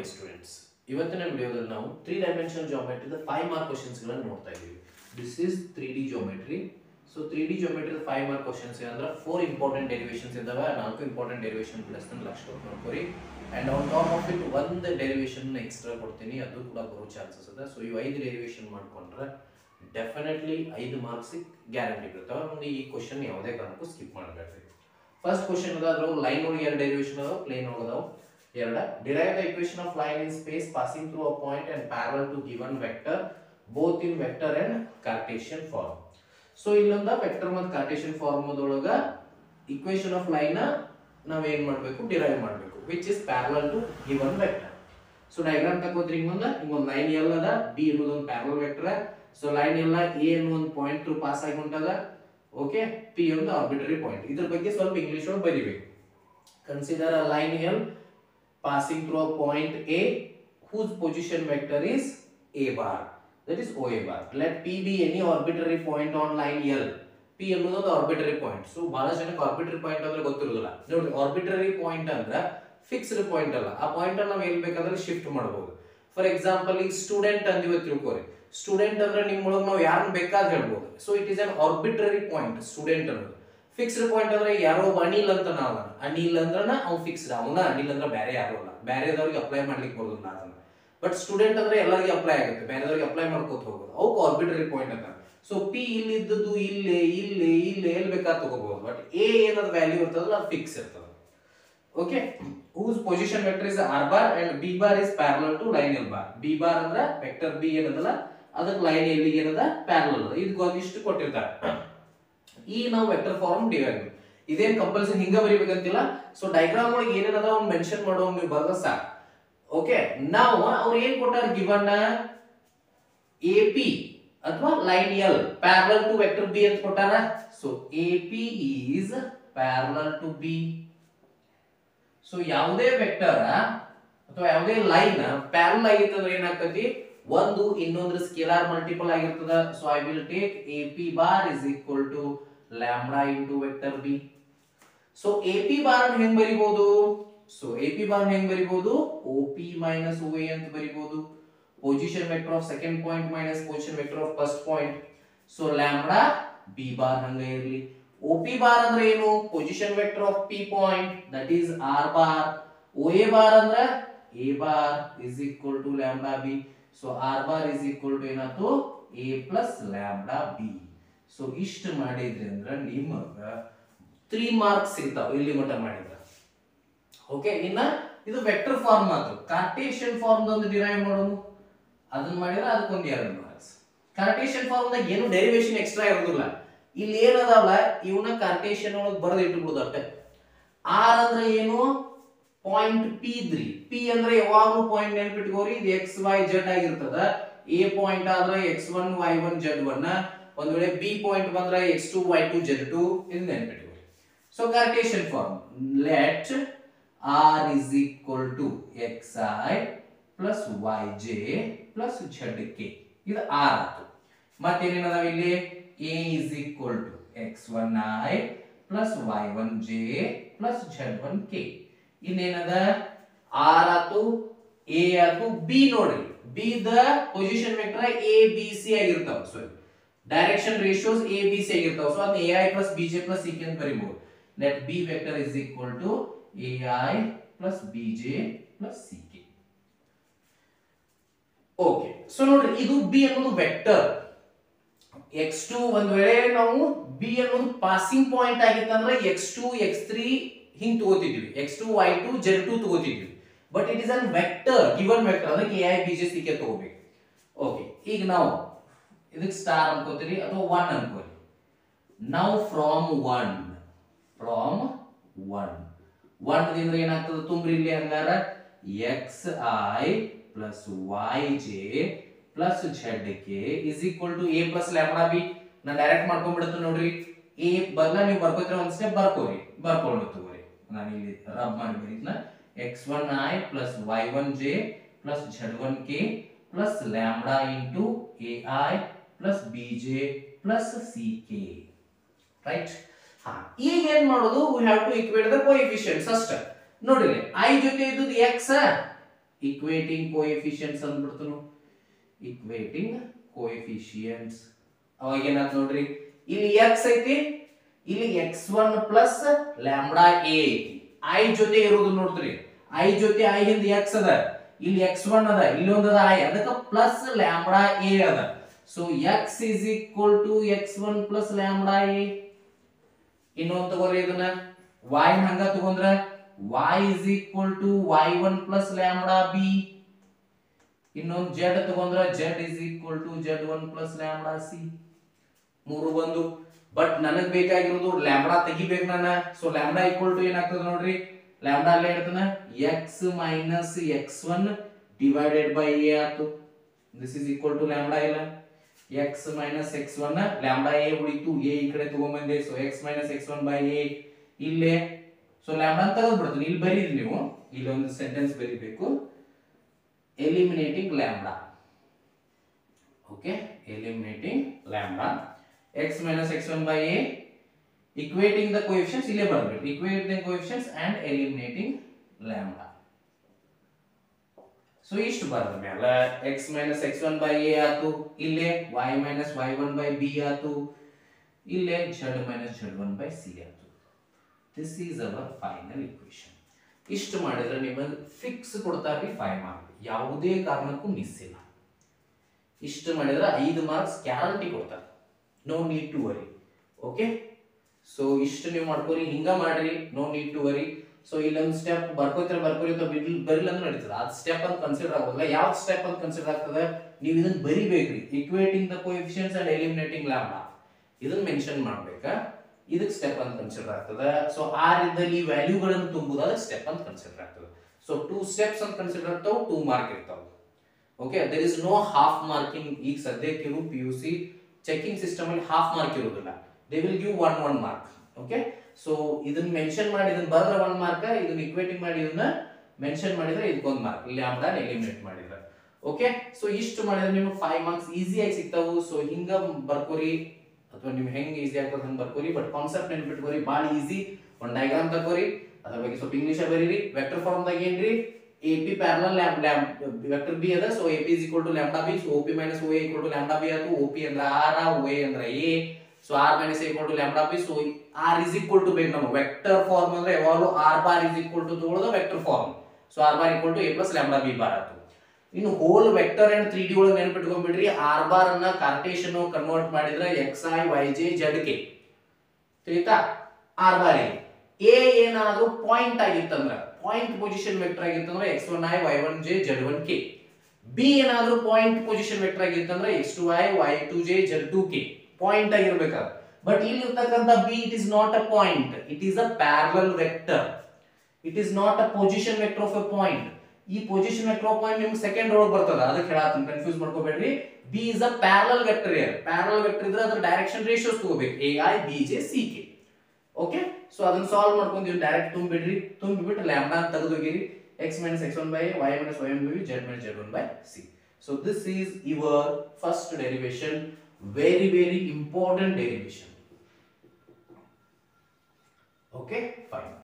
my students ಇವತ್ತಿನ ವಿಡಿಯೋದಲ್ಲಿ ನಾವು ತ್ರೀ ಡೈಮೆನ್ಷನಲ್ ಜಾಮೆಟ್ರಿದ ಫೈವ್ ಮಾರ್ಕ್ ಕ್ವಶನ್ಸ್ಗಳನ್ನು ನೋಡ್ತಾ ಇದ್ದೀವಿ this is three D geometry so three D geometry five mark questions ಅಂದ್ರೆ ಫೋರ್ ಇಂಪಾರ್ಟೆಂಟ್ ಡೆರಿವೇಷನ್ಸ್ ಇದಾವೆ ನಾಲ್ಕು ಇಂಪಾರ್ಟೆಂಟ್ ಡೆರಿವೇಷನ್ ಪ್ಲಸ್ ಲಕ್ಷ ಕೊಟ್ಟು ನೋಡ್ಕೊರಿ and on top of it ಒಂದು ಡೆರಿವೇಷನ್ ಎಕ್ಸ್ಟ್ರಾ ಕೊಡ್ತೀನಿ ಅದು ಕೂಡ ಬರೋ ಚಾನ್ಸಸ್ ಇದೆ ಸೊ ಇವು ಐದು ಡೆರಿವೇಷನ್ ಮಾಡ್ಕೊಂಡ್ರೆ ಡೆಫಿನೆಟ್ಲಿ ಐದು ಮಾರ್ಕ್ಸ್ ಗ್ಯಾರಂಟಿ ಬೀಳ್ತಾವೆ ಮುಂದೆ ಈ ಕ್ವಶನ್ ಯಾವುದೇ ಕಾರಣಕ್ಕೂ ಸ್ಕಿಪ್ ಮಾಡಬೇಡ್ರಿ ಫಸ್ಟ್ ಕ್ವಶನ್ ಅದಾದ್ರು ಲೈನ್ ಒಳಗೆ ಎರಡು ಡೆರಿವೇಷನ್ ಅದಾವ ಪ್ಲೇನ್ ಒಳಗೆ ಅದಾವ ಎರಡ derive the equation of line in space passing through a point and parallel to given vector both in vector and Cartesian form so ಇಲ್ಲೊಂದ ವೆಕ್ಟರ್ ಮತ್ತು ಕಾರ್ಟೇಶಿಯನ್ ಫಾರ್ಮ್ ಒಳಗ equation of line ನಾವ್ ಏನ್ ಮಾಡ್ಬೇಕು ಡಿರೈವ್ ಮಾಡ್ಬೇಕು which is parallel to given vector so diagram ತಗೋದ್ರಿ ಹಿಂಗೊಂದ ಹಿಂಗೊಂದ್ ಲೈನ್ ಎಲ್ ಅದ ಬಿ ಅನ್ನೋದು ಒಂದು ಪ್ಯಾರಲ್ ವೆಕ್ಟರ್ ಸೊ ಲೈನ್ ಎಲ್ಲ ಎ ಅನ್ನೋ ಒಂದು ಪಾಯಿಂಟ್ ಥ್ರೂ ಪಾಸ್ ಆಗಿ ಹೊಂಟದ ಓಕೆ ಪಿ ಒಂದು ಆರ್ಬಿಟರಿ ಪಾಯಿಂಟ್ ಇದ್ರ ಬಗ್ಗೆ ಸ್ವಲ್ಪ ಇಂಗ್ಲಿಷ್ ಒಳಗೆ ಬರಿಬೇಕು consider a line L passing through a point A whose position vector is A bar that is OA bar let P be any arbitrary point on line L P ಅನ್ನೋದು ಒಂದು ಆರ್ಬಿಟರಿ point so ಬಹಳ ಜನಕ್ಕೆ ಆರ್ಬಿಟರಿ point ಅಂದ್ರೆ ಗೊತ್ತಿರೋದಿಲ್ಲ ನೋಡಿ arbitrary point ಅಂದ್ರೆ fixed point ಅಲ್ಲ ಆ ಪಾಯಿಂಟ್ ಅನ್ನು ನಾವು ಎಲ್ಲಿ ಬೇಕಾದ್ರೆ ಶಿಫ್ಟ್ ಮಾಡಬಹುದು ಫಾರ್ ಎಕ್ಸಾಂಪಲ್ ಈಗ ಸ್ಟೂಡೆಂಟ್ ಅಂದಿವ ತಿಳ್ಕೊರಿ ಸ್ಟೂಡೆಂಟ್ ಅಂದ್ರೆ ನಿಮ್ಮೊಳಗೆ ನಾವು ಯಾರನ್ನ ಬೇಕಾದ್ರೆ ಹೇಳ್ಬೋದು so it is an arbitrary point student ಅನ್ನೋದು ಫಿಕ್ಸ್ಡ್ ಪಾಯಿಂಟ್ ಅಂದ್ರೆ ಯಾರೋ ಒಬ್ಬ ಅನಿಲ್ ಅಂತ ನಾವ ಅನಿಲ್ ಅಂದ್ರನ ಅವ್ನು ಫಿಕ್ಸ್ಡ್ ಅವನ ಅನಿಲ್ ಅಂದ್ರೆ ಬೇರೆ ಯಾರು ಅಲ್ಲ ಬೇರೆದವ್ರಿಗೆ ಅಪ್ಲೈ ಮಾಡ್ಲಿಕ್ಕೆ ಬರೋದಿಲ್ಲ ಅದನ್ನ ಬಟ್ ಸ್ಟೂಡೆಂಟ್ ಅಂದ್ರೆ ಎಲ್ಲರಿಗೆ ಅಪ್ಲೈ ಆಗುತ್ತೆ ಬೇರೆದವ್ರಿಗೆ ಅಪ್ಲೈ ಮಾಡ್ಕೋತ ಹೋಗೋದು ಅವಕ್ಕೆ ಆರ್ಬಿಟರಿ ಪಾಯಿಂಟ್ ಅಂತ ಸೊ ಪಿ ಇಲ್ಲಿ ಇದ್ದದ್ದು ಇಲ್ಲೇ ಇಲ್ಲೇ ಇಲ್ಲೇ ಎಲ್ಲಿ ಬೇಕಾದ್ರೆ ತಗೋಬಹುದು ಬಟ್ ಎ ಏನದ ವ್ಯಾಲ್ಯೂ ಇರ್ತದಲ್ಲ ಅದು ಫಿಕ್ಸ್ ಇರ್ತದೆ okay whose position vector is R bar and B bar is parallel to line L bar B bar ಅಂದ್ರೆ ವೆಕ್ಟರ್ ಬಿ ಏನದಲ್ಲ ಅದಕ್ಕೆ ಲೈನ್ ಎಲ್ ಏನದ ಪ್ಯಾರಲಲ್ ಅದ ಇದು ಇಷ್ಟು ಕೊಟ್ಟಿರ್ತಾರೆ ಈಗ ನಾವು ವೆಕ್ಟರ್ ಫಾರ್ಮ್ ಡಿವೈಡ್ ಇದೇನ್ ಕಂಪಲ್ಸರಿ ಹಿಂಗ ಬರಿಬೇಕಂತಿಲ್ಲ ಸೊ ಡೈಗ್ರಾಮ್ ಒಳಗೆ ಏನೇನದ ಅವ್ನು ಮೆನ್ಷನ್ ಮಾಡೋ ನೀವು ಬರ್ದ ಸಾಕು ಓಕೆ ನಾವು ಅವ್ರು ಏನ್ ಕೊಟ್ಟಾರ ಗಿವನ್ ಎ ಪಿ ಅಥವಾ line L parallel to vector B ಅಂತ ಕೊಟ್ಟಾರ so A P is parallel to B so ಯಾವುದೇ ವೆಕ್ಟರ್ ಅಥವಾ ಯಾವುದೇ ಲೈನ್ ಪ್ಯಾರಲ್ ಆಗಿತ್ತಂದ್ರೆ ಏನಾಗ್ತತಿ ಒಂದು ಇನ್ನೊಂದ್ರ ಸ್ಕೇಲಾರ್ ಮಲ್ಟಿಪಲ್ ಆಗಿರ್ತದ so I will take A P bar is equal to lambda into vector B so A P bar ಅನ್ನು ಹೆಂಗ್ ಬರಿಬಹುದು ಸೊ ಎ ಪಿ ಬಾರ್ ಹೆಂಗ್ ಬರಿಬಹುದು O P minus O A ಅಂತ ಬರಿಬಹುದು position vector of second point minus position vector of first point so lambda B bar ಹಂಗ ಇರಲಿ O P bar ಅಂದ್ರೆ ಏನು position vector of P point that is R bar O A bar ಅಂದ್ರೆ A bar is equal to lambda B so R bar is equal to ಏನಾಯ್ತು A plus lambda B so ಇಷ್ಟು ಮಾಡಿದ್ರಿ ಅಂದ್ರೆ ನಿಮಗ three marks ಸಿಗ್ತಾವ ಇಲ್ಲಿ ಮಟ್ಟ ಮಾಡಿದ್ರ ಓಕೆ ಇನ್ನ ಇದು ವೆಕ್ಟರ್ ಫಾರ್ಮ್ ಆಯ್ತು ಕಾರ್ಟೇಶಿಯನ್ ಫಾರ್ಮ್ ಒಂದು ಡಿರೈವ್ ಮಾಡೋನು ಅದನ್ನ ಮಾಡಿದ್ರೆ ಅದಕ್ಕೊಂದು ಎರಡು ಮಾರ್ಕ್ಸ್ ಕಾರ್ಟೇಶಿಯನ್ ಫಾರ್ಮ್ ದಾಗ ಏನು ಡೆರಿವೇಶನ್ ಎಕ್ಸ್ಟ್ರಾ ಇರೋದಿಲ್ಲ ಇಲ್ಲಿ ಏನದಾವಲ್ಲ ಇವನ್ನ ಕಾರ್ಟೇಶಿಯನ್ ಒಳಗೆ ಬರೆದು ಇಟ್ಬಿಡುದು ಅಷ್ಟೇ ಆರ್ ಅಂದ್ರೆ ಏನು ಪಾಯಿಂಟ್ ಪಿ ದ್ರಿ ಪಿ ಅಂದ್ರೆ ಯಾವಾಗಲೂ ಪಾಯಿಂಟ್ ನೆನ್ಪಿಟ್ಕೋರಿ ಇದು ಎಕ್ಸ್ ವೈ ಜೆಡ್ ಆಗಿರ್ತದ ಎ ಪಾಯಿಂಟ್ ಆದ್ರೆ X one Y one Z one ಒಂದ್ ವೇಳೆ ಬಿ ಪಾಯಿಂಟ್ ಬಂದ್ರೆ X two Y two Z two ಇದು ನೆನ್ಪಿಟ್ಕೋರಿ so Cartesian form let R is equal to X I plus Y J plus Z K ಇದು R ಆಯ್ತು ಮತ್ತೇನೇನದಾವ ಇಲ್ಲಿ A is equal to X one I plus Y one J plus Z one K ಇನ್ನೇನದ R ಆತು A ಆತು B ನೋಡ್ರಿ B the position vector A B C ಆಗಿರ್ತಾವ so direction ratios A B C ಆಗಿರ್ತಾವ so ಅದನ್ನ A I plus B J plus C K ಅಂತ ಬರಿಬಹುದು let B vector is equal to A I plus B J plus C K okay so ನೋಡ್ರಿ ಇದು B ಅನ್ನೋದು vector X to ಒಂದ್ ವೇಳೆ ನಾವು ಬಿ ಅನ್ನೋದು ಪಾಸಿಂಗ್ ಪಾಯಿಂಟ್ ಆಗಿತ್ತಂದ್ರೆ ಎಕ್ಸ್ ಟು ಎಕ್ಸ್ ತ್ರೀ ಹಿಂಗ್ ತಗೋತಿದ್ವಿ x two Y two Z two ತಗೋತಿದ್ವಿ but it is an vector given vector ಅದಕ್ಕೆ a i b j c k ತಗೋಬೇಕು ಓಕೆ ಈಗ ನಾವು ಇದಕ್ಕೆ ಸ್ಟಾರ್ ಅನ್ಕೋತೀರಿ ಅಥವಾ ಒನ್ ಅನ್ಕೋರಿ ನಾವು from one from one one ದಿಂದ ಏನಾಗ್ತದೆ ತುಂಬ್ರಿ ಇಲ್ಲಿ ಹಂಗಾರ x I plus Y J plus Z k is equal to a plus lambda B ನಾನು ಡೈರೆಕ್ಟ್ ಮಾಡ್ಕೊಂಡ್ಬಿಡುತ್ತೆ ನೋಡ್ರಿ ಎ ಬದಲ ನೀವು ಬರ್ಕೋತೀರ ಒಂದ್ ಸ್ಟೆಪ್ ಬರ್ಕೋರಿ ಬರ್ಕೊಂಡು ತಗೋರಿ ನಾನು ಇಲ್ಲಿ ರಬ್ ಮಾಡಿ ಬರೀದ್ನ x one I plus Y one J plus Z one k plus lambda into a I plus B J plus C k right ಹಾ ಈಗ ಏನ್ ಮಾಡೋದು we have to equate the coefficients ಅಷ್ಟ ನೋಡ್ರಿ ಐ ಜೊತೆ ಇದ್ದದ್ದು ಎಕ್ಸ್ ಇಕ್ವೇಟಿಂಗ್ ಕೋಎಫಿಷಿಯಂಟ್ಸ್ ಅಂದ್ಬಿಡ್ತನು equating coefficients ಅವಾಗ ಏನಾಯ್ತು ನೋಡ್ರಿ ಇಲ್ಲಿ ಎಕ್ಸ್ ಐತಿ ಇಲ್ಲಿ x one plus lambda a ಐತಿ ಐ ಜೊತೆ ಇರೋದು ನೋಡ್ರಿ ಐ ಜೊತೆ ಐ ಹಿಂದ ಎಕ್ಸ್ ಅದ ಇಲ್ಲಿ ಎಕ್ಸ್ ಒನ್ ಅದ ಇಲ್ಲಿ ಒಂದ್ ಅದ ಐ ಅದಕ್ಕೆ ಪ್ಲಸ್ ಲ್ಯಾಂಬ್ಡಾ ಎ ಅದ so x is equal to X one plus lambda a ಇನ್ನೊಂದು ತಗೋರಿ ಇದನ್ನ y ಹಂಗ ತಗೊಂಡ್ರ y is equal to y one plus lambda b ಇನ್ನೊಂದು z ತಗೊಂಡ್ರ z is equal to z one plus lambda c ಮೂರು ಬಂದು ಬಟ್ ನನಗ್ ಬೇಕಾಗಿರೋದು ಲ್ಯಾಂಬ್ಡಾ ತೆಗಿಬೇಕು ನಾನು ಸೊ ಲ್ಯಾಂಬ್ಡಾ ಈಕ್ವಲ್ ಟು ಏನಾಗ್ತದೆ ನೋಡ್ರಿ ಲ್ಯಾಂಬ್ಡಾ ಅಲ್ಲೇ ಇಡ್ತಾನ x minus x one divided by a ಆತು this is equal to lambda ಇಲ್ಲ x minus x one lambda a ಉಳಿತು ಎ ಈ ಕಡೆ ತಗೊಂಬಂದೆ so x minus x one by a ಇಲ್ಲೇ ಸೊ ಲ್ಯಾಂಬ್ಡಾ ತೆಗೆದು ಬಿಡ್ತೀನಿ ಇಲ್ಲಿ ಬರೀರಿ ನೀವು ಇಲ್ಲಿ ಒಂದು ಸೆಂಟೆನ್ಸ್ ಬರೀಬೇಕು eliminating lambda okay eliminating lambda x minus x one by a equating the coefficients ಇಲ್ಲೇ ಬರ್ಬೇಕು equate the coefficients and eliminating lambda so ಇಷ್ಟು ಬರದ ಮೇಲೆ x minus x1 by a ಆತು ಇಲ್ಲೇ y minus y1 by b ಆತು ಇಲ್ಲೇ z minus z1 by c ಆತು this is our final equation ಇಷ್ಟು ಮಾಡಿದ್ರೆ ನಿಮಗೆ ಫಿಕ್ಸ್ ಕೊಡ್ತಾರ್ರಿ ಫೈವ್ ಮಾರ್ಕ್ ಯಾವುದೇ ಕಾರಣಕ್ಕೂ ಮಿಸ್ ಇಲ್ಲ ಇಷ್ಟು ಮಾಡಿದ್ರೆ ಐದು ಮಾರ್ಕ್ಸ್ ಗ್ಯಾರಂಟಿ ಕೊಡ್ತಾರೆ no need to worry okay so ಇಷ್ಟು ನೀವು ಮಾಡ್ಕೋರಿ ಹಿಂಗ ಮಾಡ್ರಿ no need to worry so ಇಲ್ಲೊಂದು ಸ್ಟೆಪ್ ಬರ್ಕೋತೀರ ಬರ್ಕೋರಿ ಅಥವಾ ಬಿಲ್ ಬರಿಲ್ಲ ಅಂದ್ರೆ ನಡೀತದೆ ಅದು ಸ್ಟೆಪ್ ಅಂತ ಕನ್ಸಿಡರ್ ಆಗೋದಿಲ್ಲ ಯಾವ ಸ್ಟೆಪ್ ಅಂತ ಕನ್ಸಿಡರ್ ಆಗ್ತದೆ ನೀವು ಇದನ್ನ ಬರಿಬೇಕ್ರಿ equating the coefficients and eliminating lambda ಇದನ್ನ ಮೆನ್ಷನ್ ಮಾಡ್ಬೇಕಾ ಇದಕ್ಕೆ ಸ್ಟೆಪ್ ಅಂತ ಕನ್ಸಿಡರ್ ಆಗ್ತದೆ ಸೊ ಆರ್ ಇದ್ದಲ್ಲಿ ವ್ಯಾಲ್ಯೂಗಳನ್ನು ತುಂಬುದು ಅದಕ್ಕೆ ಸ್ಟೆಪ್ ಅಂತ ಕನ್ಸಿಡರ್ ಆಗ್ತದೆ ಸೊ ಟೂ ಸ್ಟೆಪ್ಸ್ ಅಂತ ಕನ್ಸಿಡರ್ ಆಗ್ತಾವ ಟೂ ಮಾರ್ಕ್ ಇರ್ತಾವ okay there is no half marking ಈಗ ಸದ್ಯಕ್ಕೆ ಇರೋ P U C checking system ಅಲ್ಲಿ ಹಾಫ್ ಮಾರ್ಕ್ ಇರೋದಿಲ್ಲ they will give one one mark okay so ಇದನ್ನ ಮೆನ್ಷನ್ ಮಾಡಿ ಇದನ್ನ ಬರೆದ್ರೆ ಒನ್ ಮಾರ್ಕ್ ಇದನ್ನ ಇಕ್ವೇಟಿಂಗ್ ಮಾಡಿ ಇದನ್ನ ಮೆನ್ಷನ್ ಮಾಡಿದ್ರೆ ಇದಕ್ಕೊಂದು ಮಾರ್ಕ್ ಇಲ್ಲಿ ಆಮ್ದ ಎಲಿಮಿನೇಟ್ ಮಾಡಿದ್ರೆ ಓಕೆ ಸೊ ಇಷ್ಟು ಮಾಡಿದ್ರೆ ನಿಮ್ಗೆ ಫೈವ್ ಮಾರ್ಕ್ಸ್ ಈಸಿಯಾಗಿ ಸಿಗ್ತಾವು ಸೊ ಹಿಂಗ ಬರ್ಕೋರಿ ಅಥವಾ ನೀವು ಹೆಂಗ್ ಈಸಿ ಆಗ್ತದೆ ಹಂಗೆ ಬರ್ಕೋರಿ ಬಟ್ ಕಾನ್ಸೆಪ್ಟ್ ನೆನ್ಪಿಟ್ಕೋರಿ ಭಾಳ ಈಸಿ ಒಂದು ಡಯಾಗ್ರಾಮ್ ತಗೋರಿ ಅದ್ರ ಬಗ್ಗೆ ಸ್ವಲ್ಪ ಇಂಗ್ಲೀಷ್ ಬರೀರಿ ವೆಕ್ಟರ್ ಫಾರ್ಮ್ ದಾಗ ಏನ್ರಿ a p parallel vector b ಅದ so A p is equal to lambda B so o P minus o a equal to lambda b ಆತು ಒ ಪಿ ಅಂದ್ರೆ ಆರ್ ಓ ಎ ಅಂದ್ರೆ a so r minus a equal to lambda B so r is equal to ಬೇಕು ನಮಗೆ vector form ಅಂದ್ರೆ ಯಾವಾಗಲೂ r bar is equal to ತಗೊಳ್ಳೋದು vector form so R bar equal to a plus lambda B bar ಆತು ಇನ್ನು whole vector and three D ಒಳಗೆ ನೆನ್ಪಿಟ್ಕೊಂಡ್ಬಿಡ್ರಿ r bar ಅನ್ನ ಕಾರ್ಟೇಶನ್ ಕನ್ವರ್ಟ್ ಮಾಡಿದ್ರೆ x i y j z k ತಿಳಿತಾ r bar a a ಏನಾದ್ರೂ point ಆಗಿತ್ತಂದ್ರ point position vector ಆಗಿತ್ತಂದ್ರೆ x one i y one j z one k b ಏನಾದ್ರೂ point position vector ಆಗಿತ್ತಂದ್ರೆ x two i y two j z two k point ಆಗಿರ್ಬೇಕಾದ್ರೆ but ಇಲ್ಲಿ ಇರ್ತಕ್ಕಂಥ b it is not a point it is a parallel vector it is not a position vector of a point ಈ position vector of point ನಿಮ್ಗೆ second ಒಳಗೆ ಬರ್ತದ ಅದಕ್ಕೆ ಹೇಳತ್ತೀನಿ confuse ಮಾಡ್ಕೋಬೇಡ್ರಿ b is a parallel vector here parallel vector ಇದ್ರೆ ಅದ್ರ direction ratios ತಗೋಬೇಕು a i b j c K okay so ಅದನ್ನ ಸಾಲ್ವ್ ಮಾಡ್ಕೊಂಡು ಡೈರೆಕ್ಟ್ ತುಂಬಿಡ್ರಿ ತುಂಬಿಬಿಟ್ಟು ಲ್ಯಾಂಬ್ಡಾ ಅಂತ ತೆಗೆದೋಗಿರಿ x minus x one by y minus y one by Z minus z one by c so this is your first derivation very very important derivation okay fine